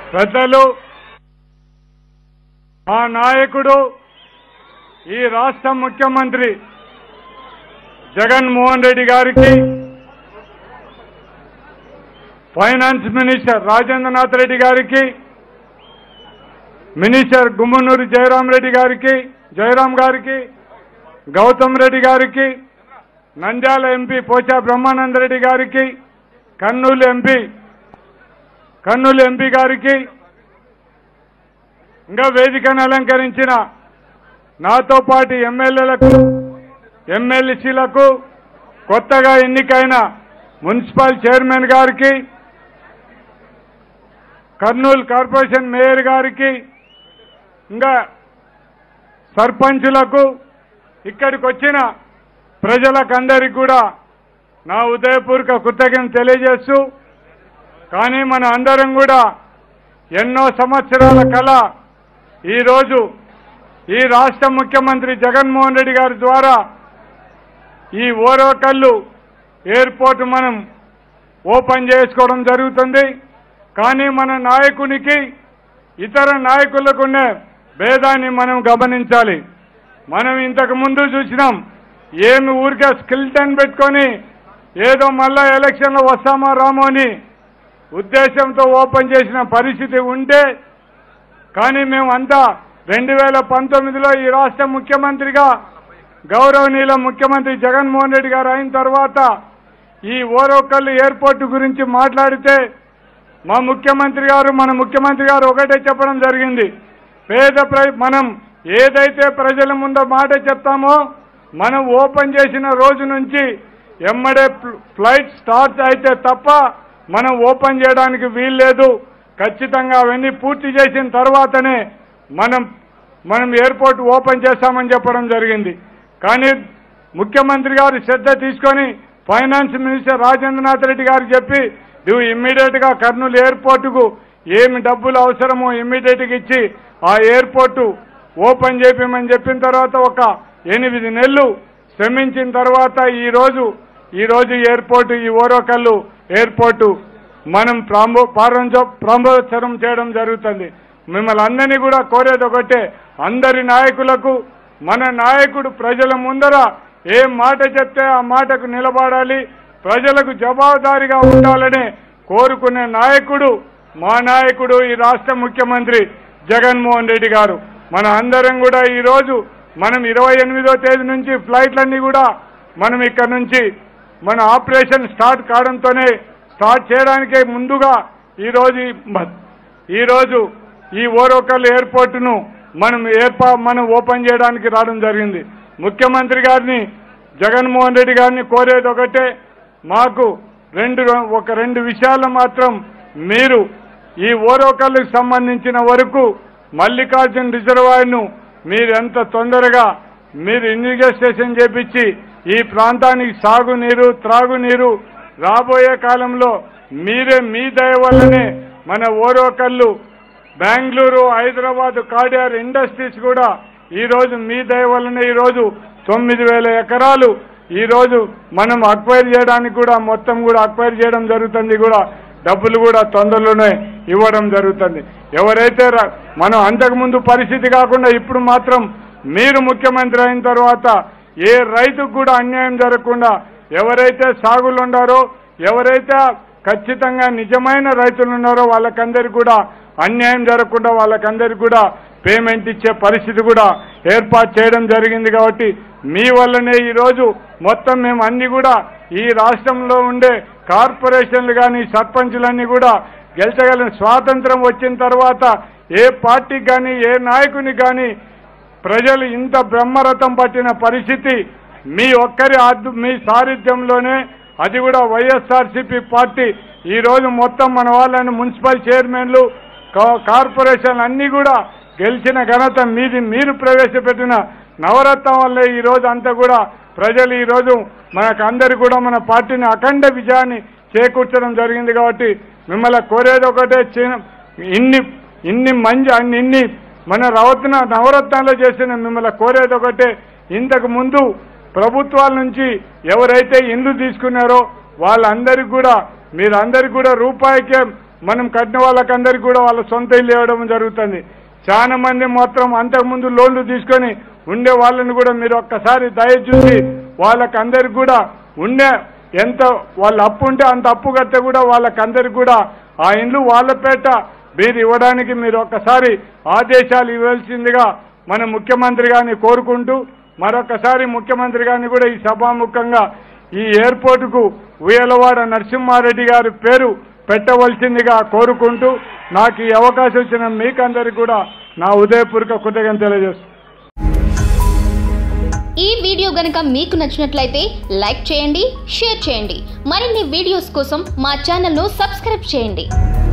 పెద్దలు మా నాయకుడు ఈ రాష్ట్ర ముఖ్యమంత్రి జగన్మోహన్ రెడ్డి గారికి ఫైనాన్స్ మినిస్టర్ రాజేంద్రనాథ్ రెడ్డి గారికి మినిస్టర్ గుమ్మనూరు జయరాం రెడ్డి గారికి జయరాం గారికి గౌతమ్ రెడ్డి గారికి నంద్యాల ఎంపీ పోచా బ్రహ్మానంద రెడ్డి గారికి కర్నూలు ఎంపీ కర్నూలు ఎంపీ గారికి ఇంకా వేదికను అలంకరించిన నాతో పాటు ఎమ్మెల్యేలకు ఎమ్మెల్సీలకు కొత్తగా ఎన్నికైన మున్సిపల్ చైర్మన్ గారికి కర్నూలు కార్పొరేషన్ మేయర్ గారికి ఇంకా సర్పంచులకు ఇక్కడికి వచ్చిన ప్రజలకందరికి కూడా నా ఉదయపూర్వక కృతజ్ఞత తెలియజేస్తూ కానీ మన అందరం కూడా ఎన్నో సంవత్సరాల కళ ఈరోజు ఈ రాష్ట్ర ముఖ్యమంత్రి జగన్మోహన్ రెడ్డి గారి ద్వారా ఈ ఓరోకల్లు ఎయిర్పోర్ట్ మనం ఓపెన్ చేసుకోవడం జరుగుతుంది కానీ మన నాయకునికి ఇతర నాయకులకున్న భేదాన్ని మనం గమనించాలి మనం ఇంతకు ముందు చూసినాం ఏమి ఊరికే స్కిల్టన్ పెట్టుకొని ఏదో మళ్ళా ఎలక్షన్లో వస్తామో రామో అని ఉద్దేశంతో ఓపెన్ చేసిన పరిస్థితి ఉంటే కానీ మేము అంతా రెండు వేల పంతొమ్మిదిలో ఈ రాష్ట్ర ముఖ్యమంత్రిగా గౌరవనీయుల ముఖ్యమంత్రి జగన్మోహన్ రెడ్డి గారు అయిన తర్వాత ఈ ఓరోకల్లు ఎయిర్పోర్ట్ గురించి మాట్లాడితే మా ముఖ్యమంత్రి గారు మన ముఖ్యమంత్రి గారు ఒకటే చెప్పడం జరిగింది పేద ప్ర మనం ఏదైతే ప్రజల ముందు మాట చెప్తామో మనం ఓపెన్ చేసిన రోజు నుంచి ఎమ్మడే ఫ్ల- ఫ్లైట్ స్టార్ట్ అయితే తప్ప మనం ఓపెన్ చేయడానికి వీల్లేదు ఖచ్చితంగా అవన్నీ పూర్తి చేసిన తర్వాతనే మనం మనం ఎయిర్పోర్ట్ ఓపెన్ చేస్తామని చెప్పడం జరిగింది కానీ ముఖ్యమంత్రి గారు శ్రద్ధ తీసుకొని ఫైనాన్స్ మినిస్టర్ రాజేంద్రనాథ్ రెడ్డి గారు చెప్పి నువ్వు ఇమ్మీడియట్ గా కర్నూలు ఎయిర్పోర్టుకు ఏమి డబ్బులు అవసరమో ఇమ్మీడియట్ గా ఇచ్చి ఆ ఎయిర్పోర్టు ఓపెన్ చేయమని చెప్పిన తర్వాత ఒక ఎనిమిది నెలలు శ్రమించిన తర్వాత ఈ రోజు ఈ రోజు ఎయిర్పోర్టు ఈ ఓరోకల్లు ఎయిర్పోర్టు మనం ప్రాంబో ప్రారంభ ప్రారంభోత్సవం చేయడం జరుగుతుంది మిమ్మల్ని అందరినీ కూడా కోరేది ఒకటే అందరి నాయకులకు మన నాయకుడు ప్రజల ముందర ఏ మాట చెప్తే ఆ మాటకు నిలబడాలి ప్రజలకు జవాబుదారీగా ఉండాలని కోరుకునే నాయకుడు మా నాయకుడు ఈ రాష్ట్ర ముఖ్యమంత్రి జగన్మోహన్ రెడ్డి గారు మన అందరం కూడా ఈ రోజు మనం ఇరవై ఎనిమిదో తేదీ నుంచి ఫ్లైట్లన్నీ కూడా మనం ఇక్కడ నుంచి మన ఆపరేషన్ స్టార్ట్ కావడంతోనే స్టార్ట్ చేయడానికే ముందుగా ఈ రోజు ఈ మ- ఈ రోజు ఈ ఓరోకల్ ఎయిర్పోర్టును మనం ఏర్పా మనం ఓపెన్ చేయడానికి రావడం జరిగింది ముఖ్యమంత్రి గారిని జగన్మోహన్ రెడ్డి గారిని కోరేది ఒకటే మాకు రెండు ఒక రెండు విషయాలు మాత్రం మీరు ఈ ఓరోకల్కి సంబంధించిన వరకు మల్లికార్జున్ రిజర్వాయర్ను మీరు ఎంత తొందరగా మీరు ఇన్వెస్టిగేషన్ చేపించి ఈ ప్రాంతానికి సాగునీరు త్రాగునీరు రాబోయే కాలంలో మీరే మీ దయ వల్లనే మన ఓరోకల్లు బెంగళూరు హైదరాబాద్ కాడియార్ ఇండస్ట్రీస్ కూడా ఈ రోజు మీ దయ వల్లనే ఈ రోజు తొమ్మిది వేల ఎకరాలు ఈ రోజు మనం అక్వైర్ చేయడానికి కూడా మొత్తం కూడా అక్వైర్ చేయడం జరుగుతుంది కూడా డబ్బులు కూడా తొందరలోనే ఇవ్వడం జరుగుతుంది ఎవరైతే ర- మనం అంతకుముందు పరిస్థితి కాకుండా ఇప్పుడు మాత్రం మీరు ముఖ్యమంత్రి అయిన తర్వాత ఏ రైతుకు కూడా అన్యాయం జరగకుండా ఎవరైతే సాగులు ఉండారో ఎవరైతే ఖచ్చితంగా నిజమైన రైతులు ఉన్నారో వాళ్ళకందరికీ కూడా అన్యాయం జరగకుండా వాళ్ళకందరికీ కూడా పేమెంట్ ఇచ్చే పరిస్థితి కూడా ఏర్పాటు చేయడం జరిగింది కాబట్టి మీ వల్లనే ఈరోజు మొత్తం మేము అన్ని కూడా ఈ రాష్ట్రంలో ఉండే కార్పొరేషన్లు కానీ సర్పంచులన్నీ కూడా గెలిచగలిగిన స్వాతంత్రం వచ్చిన తర్వాత ఏ పార్టీకి కానీ ఏ నాయకునికి కానీ ప్రజలు ఇంత బ్రహ్మరథం పట్టిన పరిస్థితి మీ ఒక్కరి ఆధ్వ మీ సారథ్యంలోనే అది కూడా వైఎస్ఆర్సీపీ పార్టీ ఈ రోజు మొత్తం మన వాళ్ళని మున్సిపల్ చైర్మన్లు కా- కార్పొరేషన్లు అన్నీ కూడా గెలిచిన ఘనత మీది మీరు ప్రవేశపెట్టిన నవరత్నం వల్లే ఈ రోజు అంతా కూడా ప్రజలు ఈ రోజు మనకు అందరు కూడా మన పార్టీని అఖండ విజయాన్ని చేకూర్చడం జరిగింది కాబట్టి మిమ్మల్ని కోరేది ఒకటే చిన్న- ఇన్ని ఇన్ని మంచి అన్ని ఇన్ని మన రవత్న నవరత్నాలు చేసిన మిమ్మల్ని కోరేది ఒకటే ఇంతకు ముందు ప్రభుత్వాల నుంచి ఎవరైతే ఇండ్లు తీసుకున్నారో వాళ్ళందరికీ కూడా మీరందరికీ కూడా రూపాయికే మనం కట్టిన వాళ్ళకందరికీ కూడా వాళ్ళ సొంత ఇల్లు ఇవ్వడం జరుగుతుంది చాలా మంది మాత్రం అంతకుముందు లోన్లు తీసుకొని ఉండే వాళ్ళని కూడా మీరు ఒక్కసారి దయచూసి వాళ్ళకందరికి కూడా ఉండే ఎంత వాళ్ళ అప్పు ఉంటే అంత అప్పు కడితే కూడా వాళ్ళకందరికి కూడా ఆ ఇండ్లు వాళ్ళ పేట మీరు ఇవ్వడానికి మీరు ఒక్కసారి ఆదేశాలు ఇవ్వాల్సిందిగా మన ముఖ్యమంత్రి గారిని కోరుకుంటూ మరొకసారి ముఖ్యమంత్రి గారిని కూడా ఈ సభాముఖంగా ఈ ఎయిర్పోర్టుకు ఉయ్యలవాడ నరసింహారెడ్డి గారి పేరు పెట్టవలసిందిగా కోరుకుంటూ నాకు ఈ అవకాశం ఇచ్చిన మీకందరికి కూడా నా ఉదయపూర్వక కృతజ్ఞత తెలియజేస్తున్నాను ఈ వీడియో గనుక మీకు నచ్చినట్లయితే లైక్ చేయండి షేర్ చేయండి మరిన్ని వీడియోస్ కోసం మా ఛానల్ను సబ్స్క్రైబ్ చేయండి